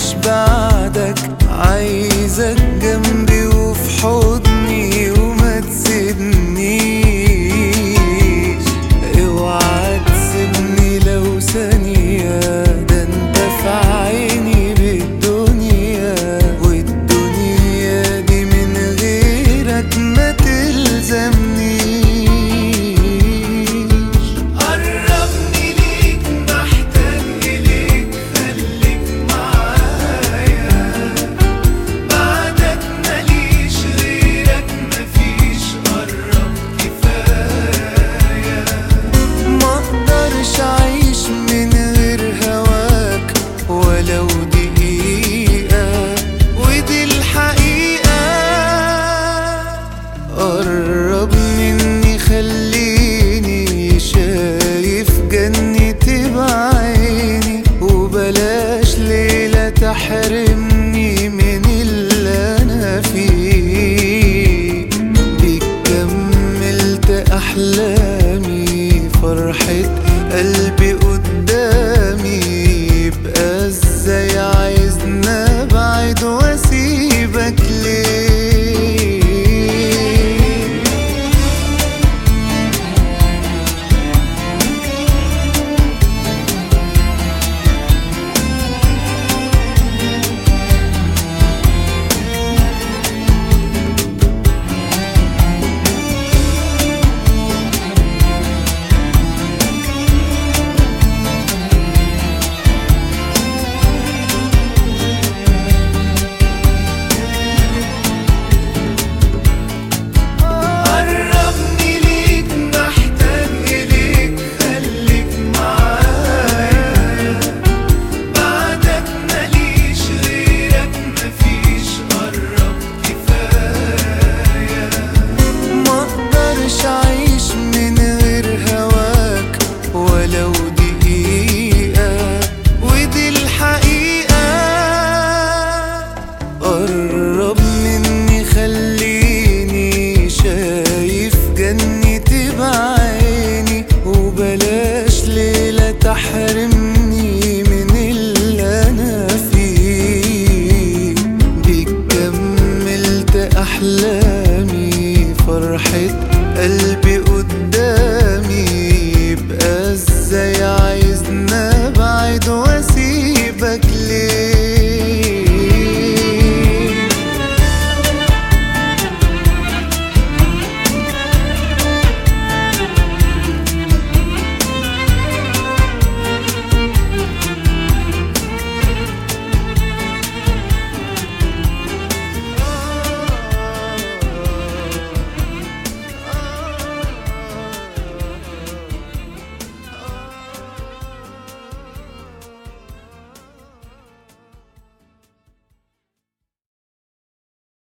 عايش بعدك عايزك جنبي وفي حضني وما تسيبنيش اوعى تسيبني لو ثانية ده انت في عيني بالدنيا والدنيا دي من غيرك ما تلزمنيش قربني ليك محتاج إليك خليك معايا بعدك ماليش غيرك مفيش قرب كفاية مقدرش أعيش من غير هواك ولو دقيقة ودي الحقيقة قرب مني خليني شايف جنتي بعيني وبلاش ليلة تحرمني من اللي أنا فيه بيك كملت أحلامي فرحة قلبي قدامي يبقى ازاي عايزنا ابعد واسيبك ليه قربني ليك محتاج إليك خليك معايا بعدك ماليش غيرك مفيش قرب كفاية مقدرش أعيش من غير هواك ولو دقيقة ودي الحقيقة قرب مني خليني شايف جنتي بعيني وبلاش ليلة تحرمني من اللي أنا فيه بيك كملت أحلامي فرحة قلبي